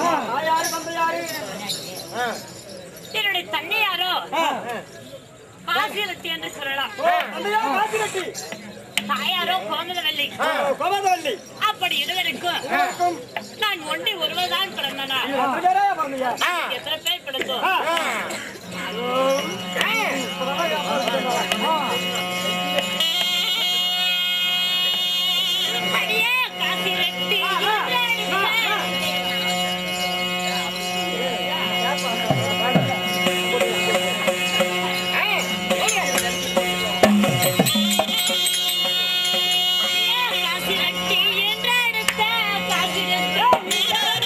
யாரு தந்தை யாரு என்னுடைய தன்னையாரோ காசிரத்தி என்று சொல்லலாம் தந்தையா காசி கட்டி தாயாரோ கோமதவல்லி கோமதவல்லி அப்படி இருவருக்கும் நான் ஒண்டி ஒருவர்தான் பிறந்தனா எத்தனை பேரா பிறந்தீங்க எத்தனை பேர் பிடிச்சோம் அடியே காசிரத்தி காசிரட்டி என்றெடுத்த காசிரட்டி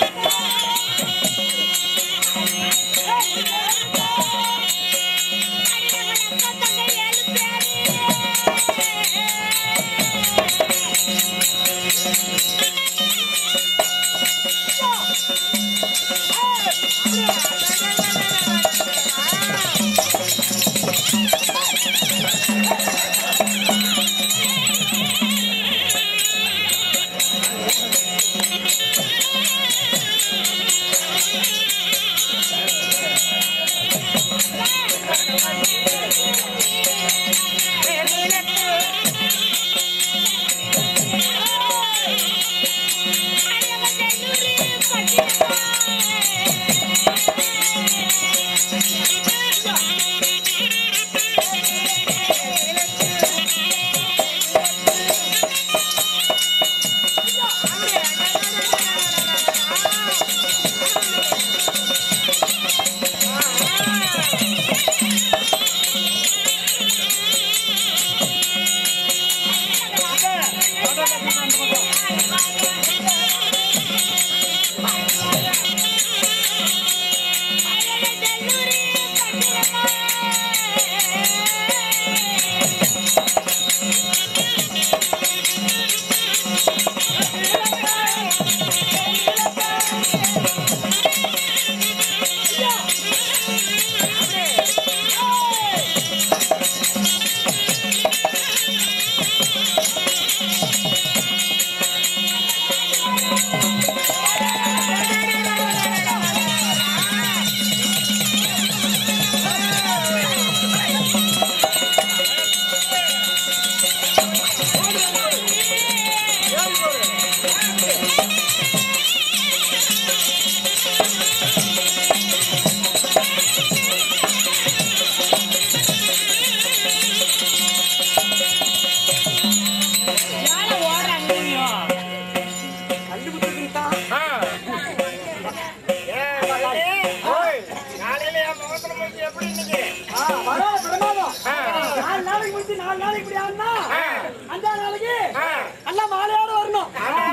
காலையில என் முகத்துல முடிச்சு எப்படி இன்னைக்கு வரோ பிரமாதம் நாலு நாளைக்கு முடிச்சு நாலு நாளைக்கு இப்படி ஆனா அஞ்சாவது நாளைக்கு எல்லாம் மாலையோட வரணும்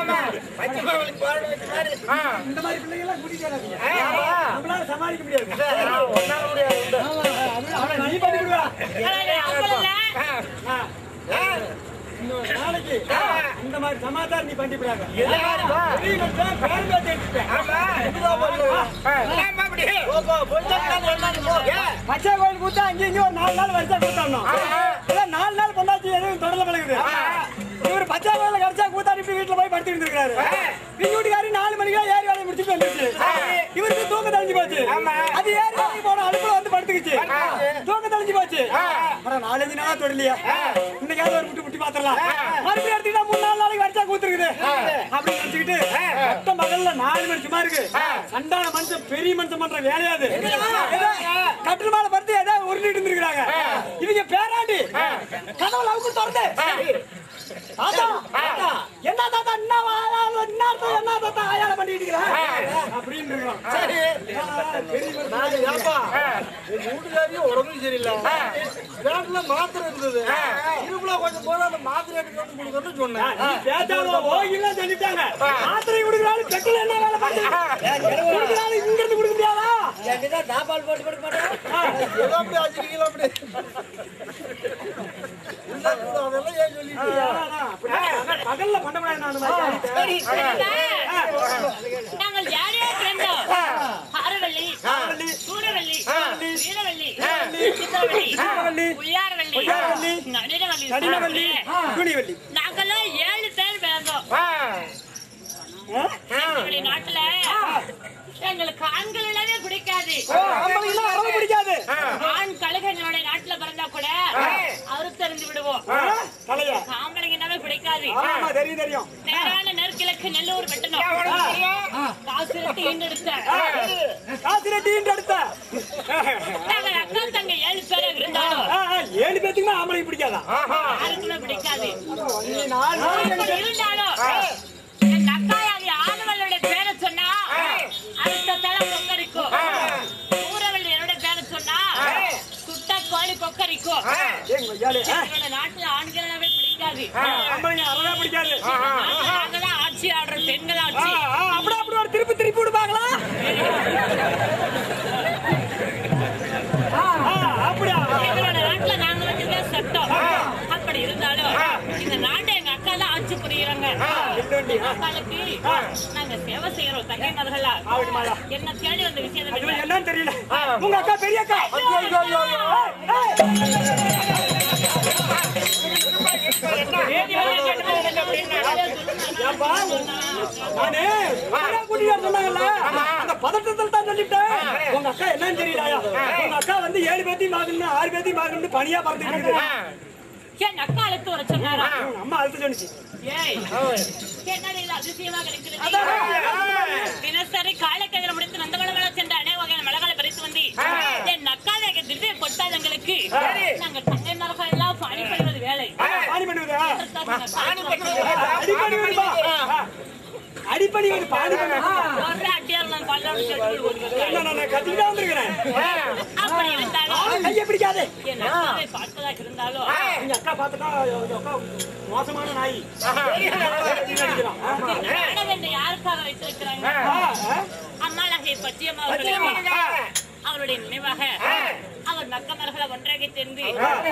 பச்சை மாவளுக்கு பாடு வச்ச மாதிரி இந்த மாதிரி பிள்ளைங்க எல்லாம் கூட்டிட்டு வராதீங்க நம்மளால சமாளிக்க முடியாது ஒன்னால முடியாது அவனை நீ பண்ணி விடுவா ஆ. இன்னொரு நாளைக்கு இந்த மாதிரி சமாச்சாரம் நீ பண்ணி விடாத ஆமா. பெரிய மனுஷன், பேர் பேத்தி எடுத்துட்டேன். என்னம்மா இப்படி? ஏன்? பச்சை கோயில் கூத்தா அங்கே இங்கே ஒரு நாலு நாள் வரிசை கூத்தாடணும் இதான் நாலு நாள் பொண்டாச்சி எதுவும் தொடர்ல பழகுது இவர் பச்சை கோயில கடிச்சா கூத்தாடி போய் வீட்டுல போய் படுத்து இருந்திருக்காரு நீங்க வீட்டுக்காரி நாலு மணிக்கா ஏறி வேலையை முடிச்சுட்டு வந்துருச்சு இவருக்கு தூக்க தெளிஞ்சு போச்சு அது ஏறி வேலைக்கு போன அடுப்புல வந்து படுத்துக்கிச்சு தூக்க தெளிஞ்சு போச்சு அப்புறம் நாலஞ்சு நாளா தொடலையா இன்னைக்காவது ஒரு முட்டி முட்டி பாத்திரலாம் மறுபடியும் எடுத்துக்கிட்டா மூணு நாலு நாளைக்கு வரிசா கூத்துருக்குது அப்படின்னு நினைச்சுக்கிட்டு மொத்த மகள்ல நாலு மணி சும்மா இருக்கு சண்டான மனுஷன் பெரிய மனுஷன் பண்ற வேலையாது ஏதோ கட்டில் மேல படுத்து ஏதோ உருட்டிட்டு இருந்திருக்காங்க இவங்க பேராண்டி கதவுல அவுக்கு திறந்து தாத்தா தாத்தா, என்ன தாத்தா என்ன வாயால என்ன அர்த்தம், என்ன தாத்தா ஆயால பண்ணிட்டு இருக்கிற அப்படின்னு இருக்கிறோம் நாங்க ஏப்பா, எங்க வீட்டுக்காரியும் உடம்பும் சரியில்லை. பேங்க்ல மாத்திரை இருந்தது. இருப்புல கொஞ்சம் போது அந்த மாத்திரை எடுத்து வந்து கொடுக்கணும்னு சொன்னேன். பேச்சாலும் ஓகில சொல்லிட்டாங்க மாத்திரை கொடுக்குறாலும் பெட்ரோல் என்ன வேலை பார்த்து கொடுக்குறாலும் இங்க இருந்து கொடுக்க முடியாதா ஏதோ அப்படி அஞ்சு கிலோ அப்படி. இல்ல, இல்ல, அதெல்லாம் ஏன் சொல்லிட்டு? பகல்ல பண்ண முடியாது நான் அந்த மாதிரி காரியத்தை. நாங்கள் யாரே பிறந்தோம் ஆரவள்ளி சூரவள்ளி வீரவள்ளி சித்திரவள்ளி உய்யாரவள்ளி உய்யாரவள்ளி, நடினவள்ளி கடினவள்ளி துணிவள்ளி நாங்கெல்லாம் ஏழு பேர் பிறந்தோம் ஆ? நம்மளுடைய நாட்டுல எங்களுக்கு ஆண்களிடவே பிடிக்காது ஆம்பளைங்களா அறவே பிடிக்காது ஆண் கழுகங்களுடைய நாட்டுல பிறந்தா கூட அவரு தெரிஞ்சு விடுவோம் ஆ, தலைய ஆம்பளைங்கனாவே பிடிக்காது ஆமா ஆமா தெரியும் தெரியும் நேரான நெருக்கிழக்கு நெல்லூர் வெட்டணும் காசு எடுத்து ஈண்டெடுத்த காசிர டீன் எடுத்த நாங்கள் அக்கா தங்க ஏழு பேரை இருந்தாலும் ஆ, ஆ, ஏழு பேத்துக்குமே ஆம்பளை பிடிக்காதா யாருக்குமே பிடிக்காது நீ நாலு நாளைக்கு அப்படி இருந்தாலும் எங்க அக்காயாகிய ஆதவளுடைய பேரை சொன்னா அடுத்த தலை கொக்கரிக்கும் ஊரவள் என்னோட பேரை சொன்னா சுட்ட கோழி கொக்கரிக்கும் ஏங்க ஐயாலே, ஆ, எங்களோட நாட்டுல ஆண்களவே பிடிக்காது ஆம்பளைங்க அறவே பிடிக்காது நாங்கதான் ஆட்சி ஆடுற பெண்கள் ஆ, ஆட்சி ஆ, அப்படியே அப்படி ஒரு திருப்பி திருப்பி விடுப்பாங்களா ஆ, ஆ, அப்படியா எங்களோட நாட்டுல நாங்க வச்சுதான் சட்டம் அப்படி இருந்தாலும் இந்த நாட்டை எங்க அக்கா தான் ஆட்சி புரியுறாங்க இல்லோண்டி, ஆ. அக்காளுக்கு நாங்க சேவை செய்யறோம் தங்கை மகளா ஆகட்டுமாயா. என்ன தேடி வந்த விஷயம் ஐயோ, இல்லை. என்னன்னு தெரியல உங்க அக்கா பெரிய அக்கா ஏப்பா, நானு அக்கா கூட்டிட்டு வர சொன்னாங்கல்ல, அந்த பதட்டத்துல தான் சொல்லிட்டேன். உங்க அக்கா என்னன்னு தெரியலையா? உங்க அக்கா வந்து ஏழு பேத்தையும் பார்க்கணும், ஆறு பேத்தையும் பார்க்கணும்னு பனியா பறந்துட்டு இருக்குது. என் அக்கா அழைத்து வர சொன்னாரா உங்க அம்மா அழுத்து சொன்னிச்சு. ஏய் என்னடி இது அதிசயமா கிடைக்கிறது அதான். தினசரி காலக்கதிர முடித்து நந்தவளவள சென்ற அநேக வகையான மலகளை பறித்து வந்து என் அக்காவை எங்க திவ்ய கொட்டாதங்களுக்கு நாங்க தங்கை மரங்கள் எல்லாம் பணி பண்ணுவது வேலை பானி பண்ணுவதா? பாணி பண்ணுவது அடிப்பணி வருப்பா. அடிப்பணி வருது, பானி பண்ணுவதா? ஒரு அடியால் நான் பல்லோடு சேர்த்து கொடுக்கிறேன். என்ன, நான் நான் கத்திக்கிட்டே வந்திருக்கிறேன். அப்படி இருந்தாலும் கையை பிடிக்காதே. என் அக்காவை பார்ப்பதாக இருந்தாலும் உங்க அக்கா பார்த்துட்டா, உங்க அக்கா மோசமான நாய் அடிக்கிறான். நாடகம் என்று யாருக்காக வைத்திருக்கிறாங்க ஆ, ஆ. அம்மாளாகை பச்சையம்மா அவர்களுக்கு அவருடைய நினைவாக அவர் மக்கமர்களை ஒன்றாக சேர்ந்து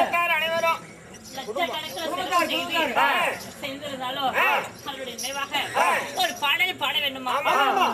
லட்சக்கணக்கில் செலவு செய்து செய்திருந்தாலும் அவருடைய நினைவாக ஒரு பாடல் பாட வேண்டுமா ஆமா.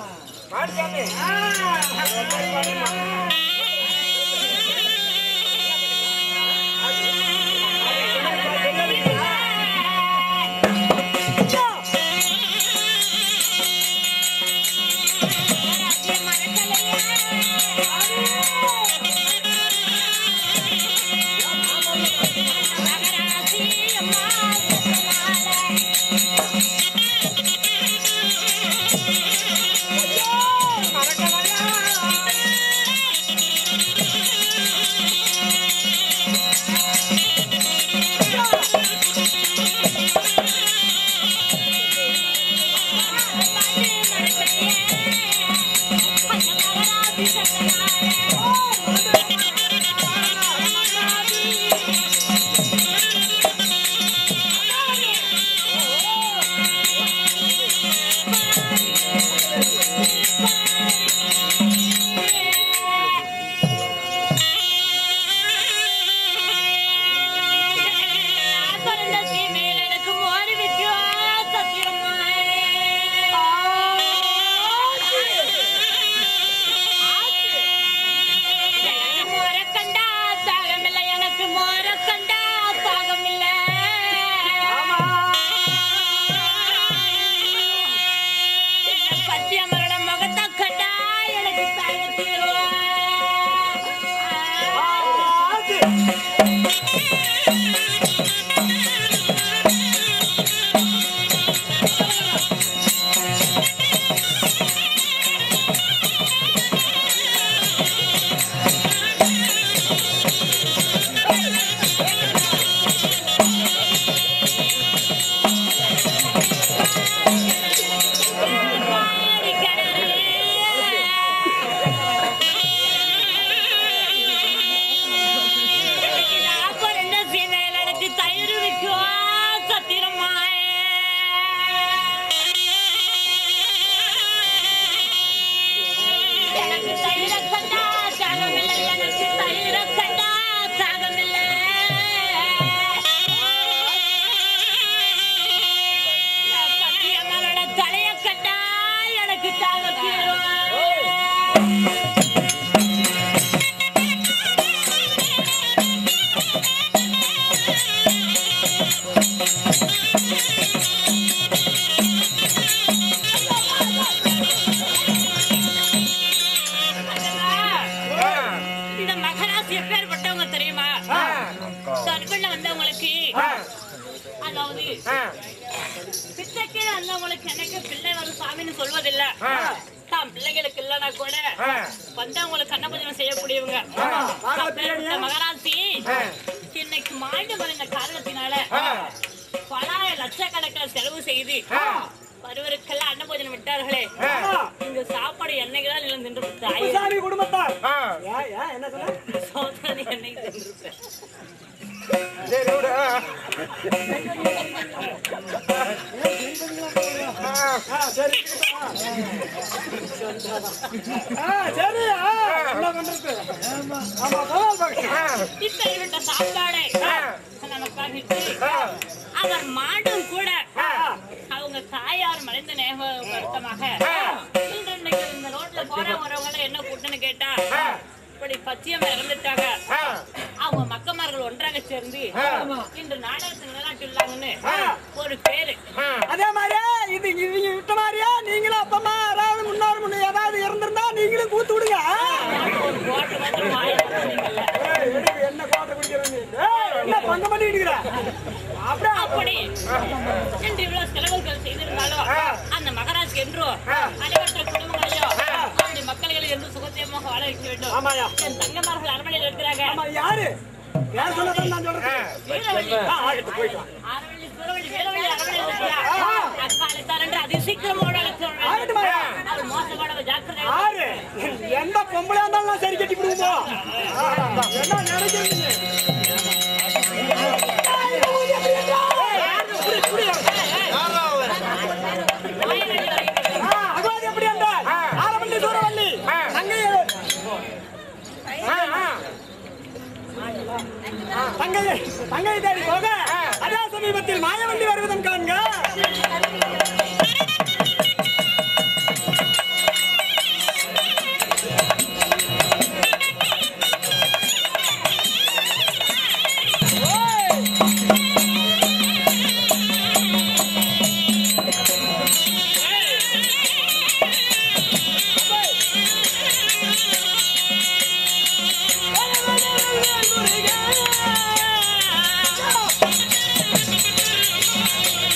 சத்தியமா பிச்சைக்கு வந்தவங்களுக்கு எனக்கு பிள்ளை வரும் சாமின்னு சொல்வதில்லை தாம் பிள்ளைகளுக்கு இல்லைன்னா கூட வந்தவங்களுக்கு கண்ணபூஜனை செய்யக்கூடியவங்க அப்பேற்பட்ட மகராசி இன்னைக்கு மாண்டு மறைந்த காரணத்தினால பலாயிரம் லட்சக்கணக்கில் செலவு செய்து வருவருக்கெல்லாம் அன்னபோஜனை விட்டார்களே இங்க சாப்பாடு என்னைக்கு தான் நிலம் தின்று விட்டாய் குப்புசாமி குடும்பத்தார் ஏன், ஏன், என்ன சொன்ன சோதனை என்னைக்கு தின்று சரி விடு ஆ. ஆ, சரி ஆ, சரி ஆ, என்ன பண்றது ஆமா பரவாயில்ல பாக்க. இப்பேற்பட்ட சாப்பாடை நமக்காக இட்டு, அவர் மாடும் கூட அவங்க தாயார் மறைந்த நேக வருத்தமாக இன்று இன்னைக்கு இந்த ரோட்ல போற வரவங்க என்ன கூட்டன்னு கேட்டா இப்படி பச்சையம்மா இறந்துட்டாங்க அவங்க மக்கமார்கள் ஒன்றாக சேர்ந்து இன்று நாடகத்தை நிலைநாட்டியுள்ளாங்கன்னு ஒரு பேரு அதே மாதிரியே இது இவங்க விட்ட மாதிரியே நீங்களும் அப்பமா யாராவது முன்னாடி முன்ன ஏதாவது இருந்திருந்தா நீங்களும் கூத்து விடுங்க ஒரு கோட்டை மாத்திரம் வாயில போட்டீங்கல்ல. ஏய், எடுக்கு, என்ன கோட்டை குடிக்கிறது ஏய், என்ன பங்கு பண்ணிட்டு இருக்கிற அப்படியே அப்படி இன்று இவ்வளவு செலவுகள் செய்திருந்தாலும் அந்த மகராஜ் என்றோ அனைவற்ற குடும்பங்களையும் அந்த மக்கள்களை என்று சுகத்தியமாக வாழ வைக்க வேண்டும் ஆமாயா என் தங்கமார்கள் அரண்மனையில் இருக்கிறாங்க ஆமா யாரு யார் சொன்னதான் நான் சொல்றேன் வீரவள்ளி ஆ, ஆகட்டும், போயிட்டு வா. அரவள்ளி சுரவள்ளி வீரவள்ளி அரண்மனையில் இருக்கிறார் அக்காலத்தார் என்று அதி சீக்கிரமோட ஆகட்டும், ஐயா. அவர் மோசமானவர் ஜாக்கிரதை யாரு எந்த பொம்பளை இருந்தாலும் நான் சரி கட்டி விடுவோம் என்ன நினைக்கிறீங்க ஆ, அகவாதி எப்படி அந்த ஆரவள்ளி சூரவள்ளி தங்கை தங்கை தங்கை தேடி போக அதே சமீபத்தில் மாயவள்ளி வருவதும் காண்க ஆ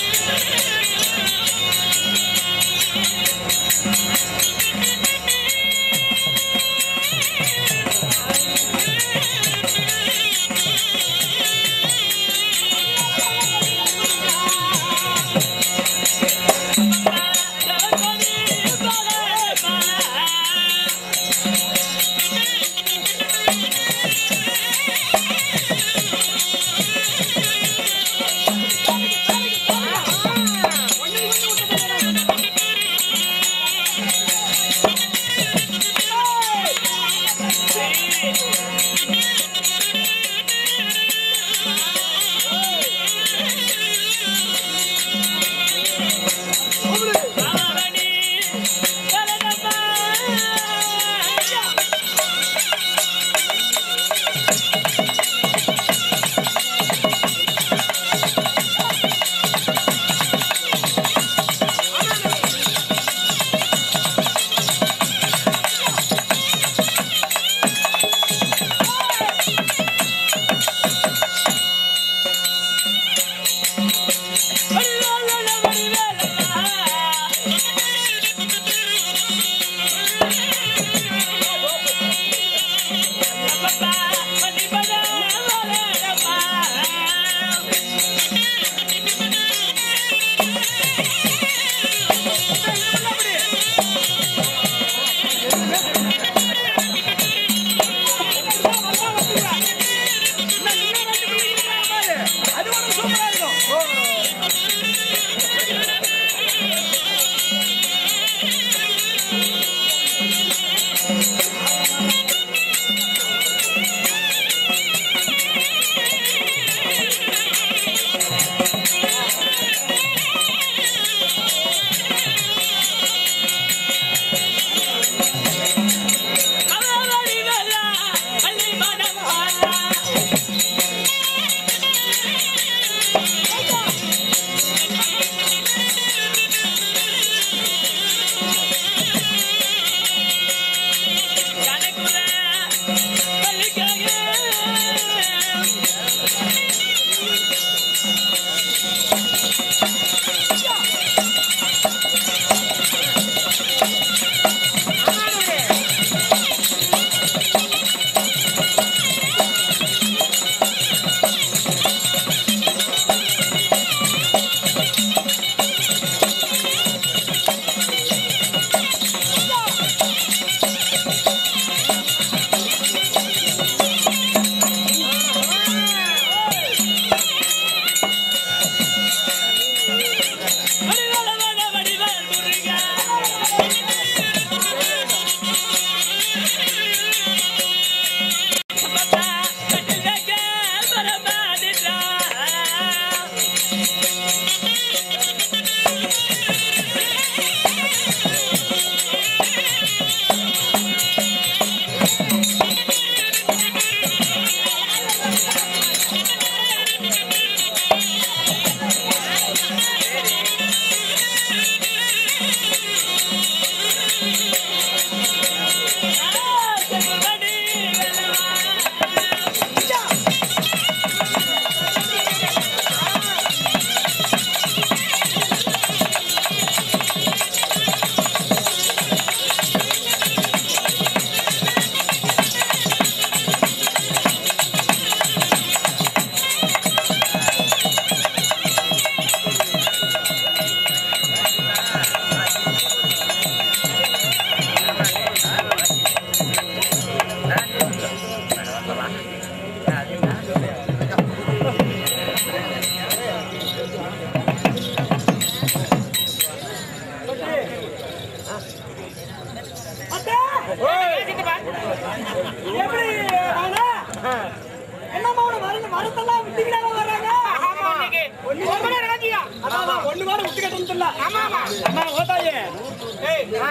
மரத்தெல்லாம் விட்டுக்கிட்டாங்க வர்றாங்க ஆமா இன்னைக்கு ஒன்பது ராஜ்யம் அதான் ஒண்ணு வாரம் விட்டு கட்டணும் இல்ல ஆமா ஆமா அம்மா ஓட்டாயே ஏய் ஆ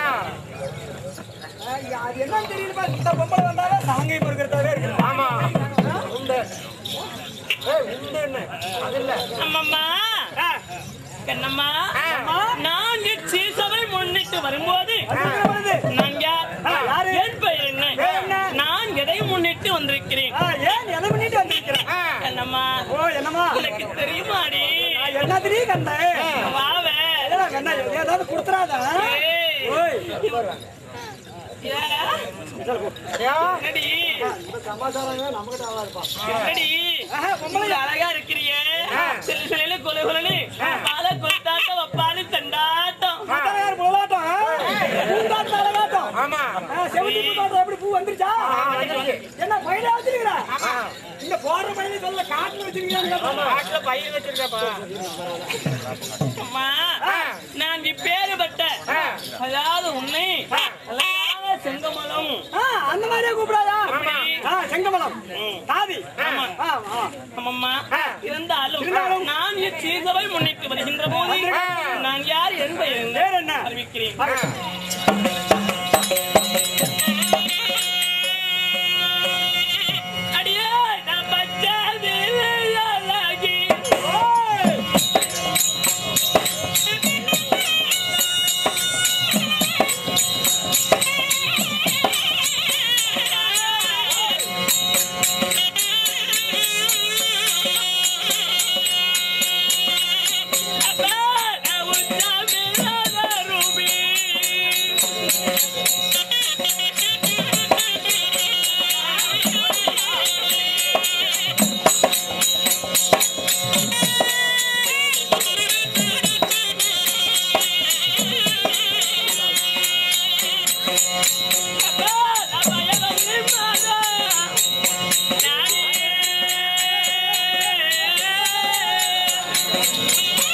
அது என்னன்னு தெரியல இந்த பொம்பளை வந்தாலே சாங்கை பொறுக்கிறதாவே இருக்கு ஆமா உண்டு ஏய் உண்டு என்ன அது இல்ல அம்மம்மா கண்ணம்மா ஆ. நான் சீசவை முன்னிட்டு வரும்போது அது வருது நான் யார் ஆ, யாரு? என் பெயர் என்ன பேர் என்ன? நான் எதை முன்னிட்டு வந்திருக்கிறேன் ஆ, ஏன் எதை பண்ணிட்டு வந்திருக்கிறேன் ஆ கண்ணம்மா ஓ என்னம்மா உனக்கு தெரியுமாடி நான் என்ன தெரியும் கண்ணே வாவே ஏடா கண்ணா ஏதாவது கொடுத்துறாத ஏய். ஓய் ஏடா? யா என்னடி இந்த சமாச்சாரம் நமக்கு ஆகாதுப்பா என்னடி ஆஹா, பொம்பளை பொம்பளை அழகா இருக்கிறியே ஆ. சில சிலையில கொலை கொலனு பால கொத்தாட்டம் வப்பாலு தண்டாட்டம் மாத்தாயார் புலவாட்டம் பூந்தாட்டம் அழகாட்டம் ஆமா ஆ, செவந்தி பூந்தோட்டம் எப்படி பூ வந்துருச்சா வந்துருச்சு. என்ன பயில வச்சிருக்கிறா ஆமா இந்த போடுற பயில சொல்ல காட்டுல வச்சிருக்கீங்க காட்டுல பயிர் வச்சிருக்கப்பா அம்மா ஆ. நான் இப்பேறுபட்ட ஆ. அதாவது உன்னை அழகான செங்கமலம் ஆ, அந்த மாதிரியே கூப்பிடாதா ஆமா. ஆ, செங்கமலம் தாவி ஆமா. ஆ, ஆ. அம்மம்மா ஆ. இருந்தாலும் இருந்தாலும். நான் சீசவை முன்னிட்டு வருகின்ற போது ஆ. நான் யார் என்பதை பேர் என்ன அறிவிக்கிறேன் அடியே நான் பச்சாது அழகி. ஓய்! அப்பா, நான் உச்சாமில்லாத ரூபி. அப்பா, நான் பயமறியாத நானே.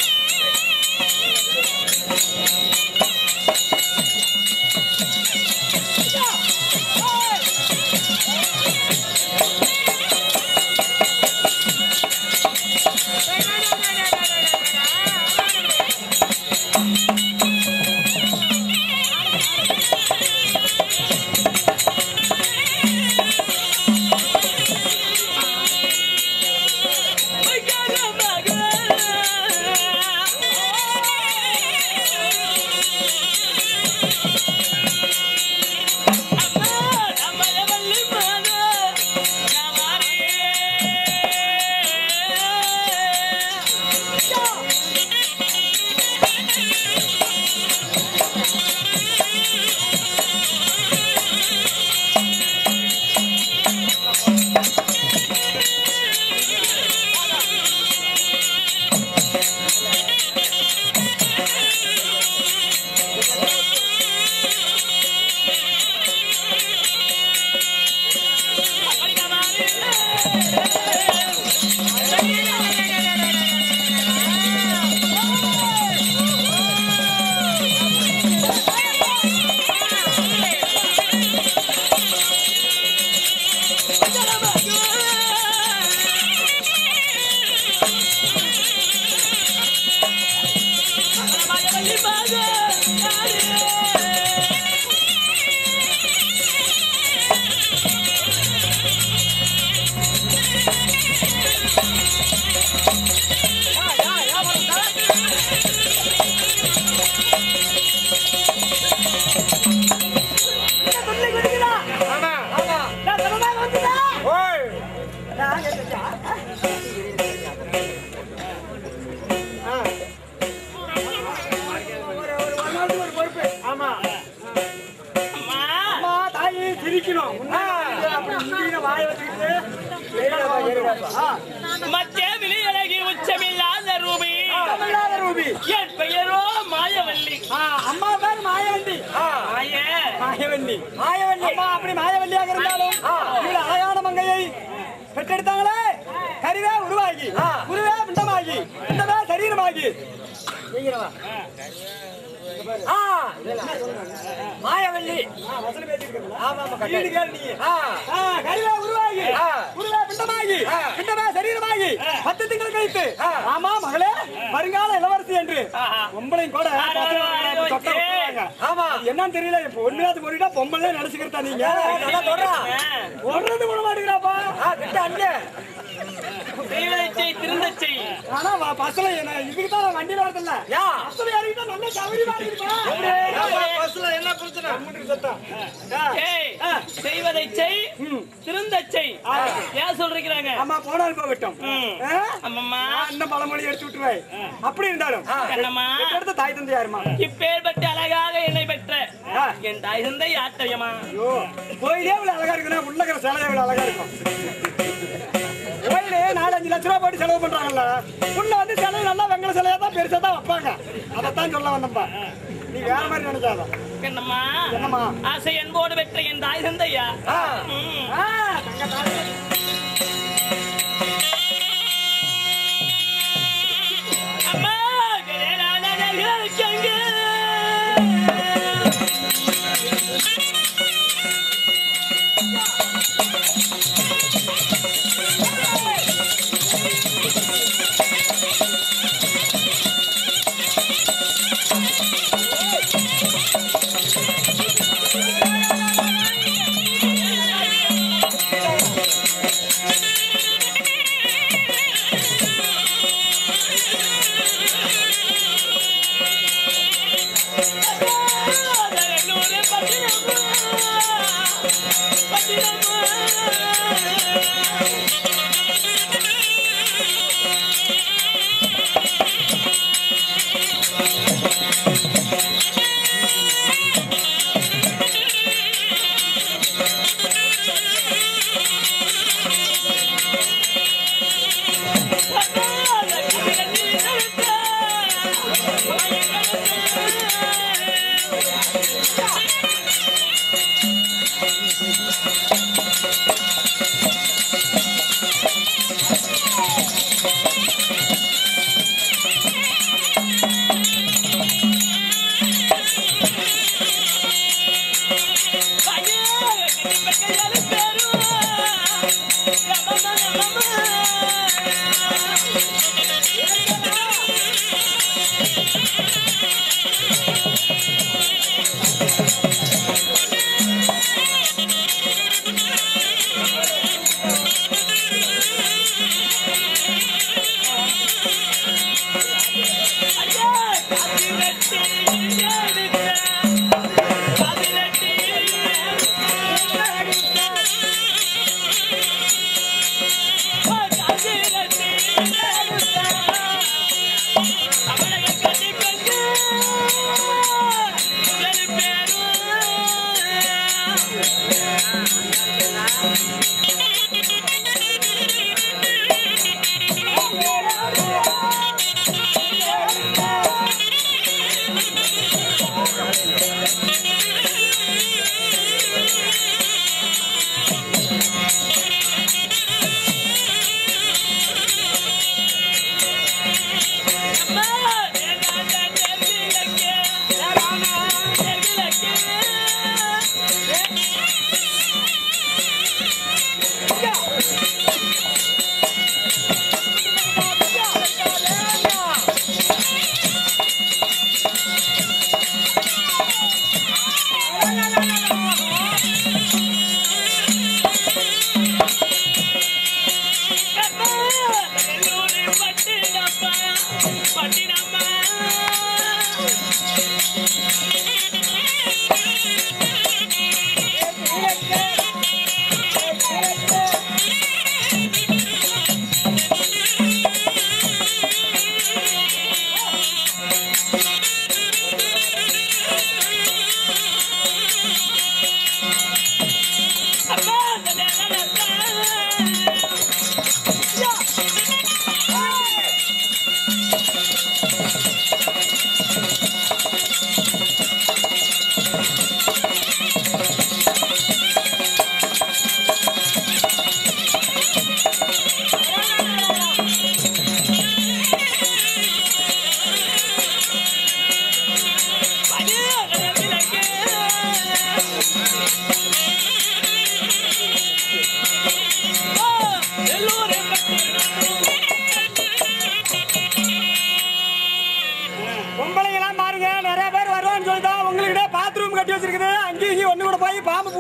என்ன துள்ளி குதிக்கிறா? ஆமா நான் சொன்னதாக வந்துதா? ஓய் நான் கேட்டுச்சா? ஆ ஒரு ஒரு ஒரு நாளுக்கு ஒரு பொறுப்பு. ஆமா அம்மா, தாயி சிரிக்கணும். முன்னாடி அப்படி முந்தின வாயை வச்சுக்கிட்டு, ஆ, மத்திய விழியழகி உச்சமில்லாத ரூபி தமிழ்நாடு ரூபி. என் பெயரோ மாயவல்லி ஆ, அம்மா பேர் மாயாண்டி மாய மாயவல்லி மாயவல்லி அம்மா அப்படி மாயவல்லியாக இருந்தாலும் இவ்வளவு அழகான மங்கையை பெற்றெடுத்தாங்களே கருவே உருவாகி குருவே பிண்டமாகி பிண்டமே சரீரமாகி ஆ மாயவல்லி வசனம் பேசிட்டு ஆமா ஆமா வீடு கேளு நீ. ஆ ஆ, கருவே உருவாகி பிண்டமாகி குருவே பிண்டமாகி பிண்டமே சரீரமாகி பத்து திங்கள் கழித்து ஆமா மகளே வருங்கால இளவரசி என்று பொம்பளையும் கூட தொட்ட விட்டுருவாங்க. ஆமா அது என்னன்னு தெரியல இப்ப ஒண்ணாவது போயிட்டா பொம்பளை நினைச்சுக்கிறதா நீங்க நல்லா சொல்றான் ஒன்றது கூட மாட்டேங்கிறாப்பா ஆ கிட்ட அண்ணே செய்வதைச் செய் திருந்தச் செய் ஆனா வ- பஸ்ல என்ன இதுக்கு தான் நான் வண்டியில வரதில்ல யா பஸ்ல ஏறிக்கிட்டா நல்ல சௌகரியமா இருக்குப்பா பஸ்ல என்ன பிரச்சனை ஏய் செய்வதைச் செய் திருந்தச் செய் ஏன் சொல்றீங்க ஆமா போனாலும் போகட்டும் ஆ? அம்மம்மா நான் இன்னும் பழமொழி எடுத்து விட்டுருவேன் அப்படி இருந்தாலும் கண்ணம்மா எடுத்த தாய் தந்தை யாருமா இப்பேற்பட்ட அழகாக என்னை பெற்ற ஆ. என் தாய் தந்தை யாத்தயமா ஐயோ கோயிலே இவ்வளவு அழகா இருக்குன்னா உள்ள இருக்கிற சிலையே இவ்வளவு அழகா இருக்கும் கோயிலே நாலு அஞ்சு லட்ச ரூபா போட்டு செலவு பண்றாங்கல்ல உள்ள வந்து சிலை நல்லா வெங்கல சிலையா தான் பெருசா தான் வைப்பாங்க அதைத்தான் சொல்ல வந்தப்பா நீ வேற மாதிரி நினைக்காத கண்ணம்மா என்னம்மா ஆசை அன்போடு பெற்ற என் தாய் தந்தையா ம். ஆ, தங்க தாலி. அம்மா கரேரானனகள் சங்கு. அதனூறு பட்டினமா, பட்டினமா.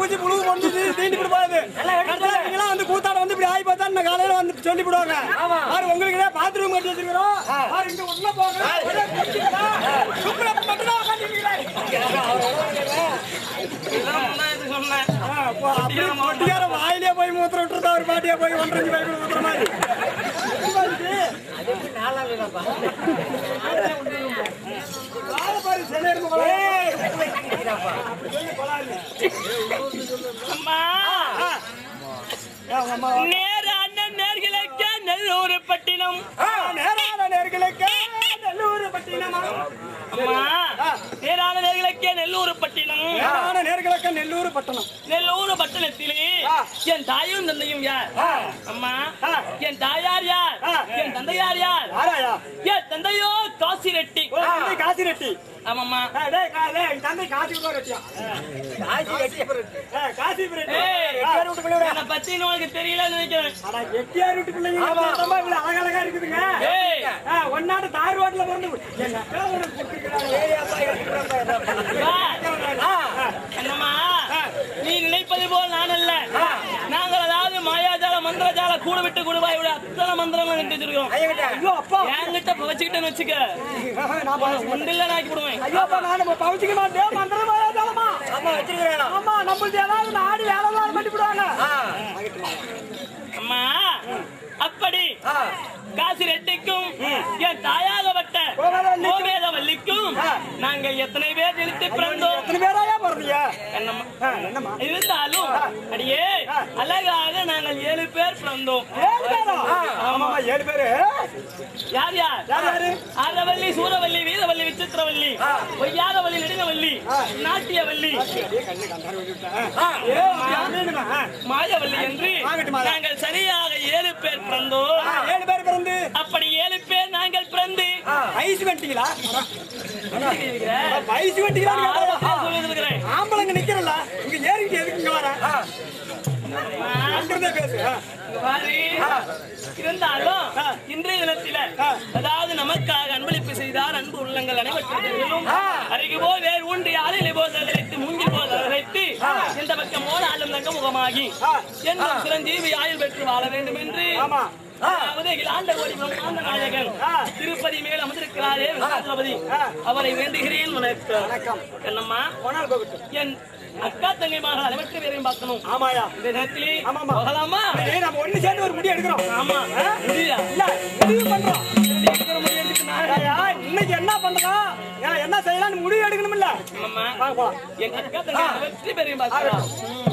பூச்சி புழுகு பொண்ணு தீண்டி விட போகுது கடைசியில நீங்களாம் வந்து கூத்தாட வந்து இப்படி ஆகி பார்த்தா இன்னும் காலையில வந்து சொல்லி விடுவாங்க பாரு உங்களுக்கு பாத்ரூம் கட்டி வச்சிருக்கிறோம் பாரு இங்க உள்ள போங்க ஒரே குச்சிங்களா? சுப்ரப் மட்டும் தான் உட்காந்துருக்கிறேன் அப்படியே பொட்டிக்கார வாயிலே போய் மூத்திர விட்டுருந்தா ஒரு பாட்டியா போய் ஒன்றரை பைபிள் ஊத்துற மாதிரி வாழை பாரு சில இருக்கு அம்மா நேர அண்ணன் நேர்களுக்கு நல்லூர் பட்டினம் நேரான நேர்களுக்கு நல்லூர் பட்டினமா அம்மா நேரான நேர்களுக்கே நெல்லூர் பட்டினம் நேரான நேர்களுக்கு நெல்லூர் பட்டணம் நெல்லூர் பட்டணத்திலே என் தாயும் தந்தையும் யார் அம்மா என் தாயார் யார் என் தந்தையார் யார் யாராயா என் தந்தையோ காசி ரெட்டி ஓ, தந்தை காசி ரெட்டி ஆமாம்மா ஏய், டேய், கா- டேய், என் தந்தை காசி விடுவா ரெட்டியா ஏய், காசி ரெட்டி ஏய், எட்டியார் வீட்டு பிள்ளையோட என்னை பத்தி உனக்கு தெரியலன்னு நினைக்கிறேன் அட, எட்டியார் வீட்டு பிள்ளைங்க பார்த்தா இவ்வளவு அழகழகா இருக்குதுங்க ஏய் ஆ, ஒன்னாட்டு தார் ரோட்ல பிறந்து எங்க அக்கா ஒரு குட்டிக்கிறாங்க. ஏய், அப்பா, எடுத்துக்கிறேன்ப்பா, வா. என்னம்மா நீ நினைப்பது போல் நான் அல்ல நாங்கள் அதாவது மாயாஜால மந்திரஜால கூட விட்டு குடுவாயோட அத்தனை மந்திரங்களும் கட்டி வச்சிருக்கோம் ஐயோ அப்பா என்கிட்ட வச்சுக்கிட்டேன்னு வச்சுக்க நான் பா- உண்டில்ல நாக்கி விடுவேன் ஐயோ அப்பா நான் பவுச்சிக்க மாட்டேன் மந்திரமா ஏதாலமா ஆமா வச்சிருக்கிறேன் ஆமா நம்மளுக்கு ஏதாவது நாடி வேலை வேலை பண்ணி விடுவாங்க அம்மா அப்படி காசி ரெட்டிக்கும் என் தாயாகப்பட்ட கோவேதவல்லிக்கும். கோவேதவல்லிக்கும் நாங்கள் எத்தனை பேர் நிறுத்தி பிறந்தோம் எத்தனை பேராயா பிறந்தீங்க என்னம்மா ஆ, என்னம்மா இருந்தாலும் அடியே அழகாக நாங்கள் ஏழு பேர் பிறந்தோம் ஏழு பேரா ஆமாமா ஏழு பேரு யார் யார் யார் யாரு ஆரவல்லி சூரவல்லி வீரவல்லி விசித்திரவல்லி பொய்யாரவல்லி நெடுங்கவல்லி நாட்டியவல்லி ஏ, அப்படி அப்படின்னுமா? ஆ, மாயவல்லி என்று ஆகட்டும், மாதா. நாங்கள் சரியாக ஏழு பேர் பிறந்தோம் ஆ, ஏழு பேர் பிறந்து அப்படி ஏழு பேர் நாங்கள் பிறந்து ஐஸ் வெட்டிங்களா இருக்கிறேன். ஐஸ் வெட்டிங்களா நான் ஆரம்பத்திலே சொல்லியிருக்கிறேன். ஆம்பளைங்க நிக்கிறல்ல இங்க ஏறிட்டு எதுக்கு இங்க வர அங்கிருந்தே பேசு ஆ. பாரு, இருந்தாலும் இன்றைய தினத்தில அதாவது நமக்காக அன்பளிப்பு செய்தார் அன்பு உள்ளங்கள் அனைவற்றும் அருகு போல் வேறு ஊன்றி ஆலையில போல் அழைத்து மூங்கில் போல் அழைத்து இந்த பக்கம் மோட ஆளும் தங்க முகமாகி என்றும் சிரஞ்சீவி ஆயுள் பெற்று வாழ வேண்டும் என்று ஆமா அதாவது அகிலாண்ட கோடி பிரம்மாண்ட நாயகன் திருப்பதி மேல் அமர்ந்திருக்கிறாரே வெங்கடாஜலபதி அவரை வேண்டுகிறேன் வணக்கம் என்னம்மா போனால் போகட்டும் என் அக்கா தங்கைமாக அனைவற்ற பேரையும் பார்க்கணும் ஆமாயா இந்த நேரத்திலே ஆமாமா. போகலாமா ஏய், நம்ம ஒண்ணு சேர்ந்து ஒரு முடி எடுக்கிறோம் ஆமா முடியா இல்ல முடிவு பண்றோம் ஏய்யா, இன்னைக்கு என்ன பண்றோம் ஏன் என்ன செய்யலாம்னு முடிவு எடுக்கணும் இல்ல ஆமா வாங்க போலாம் என் அக்கா தங்கை வெற்றி பேரையும் பார்க்கலாம்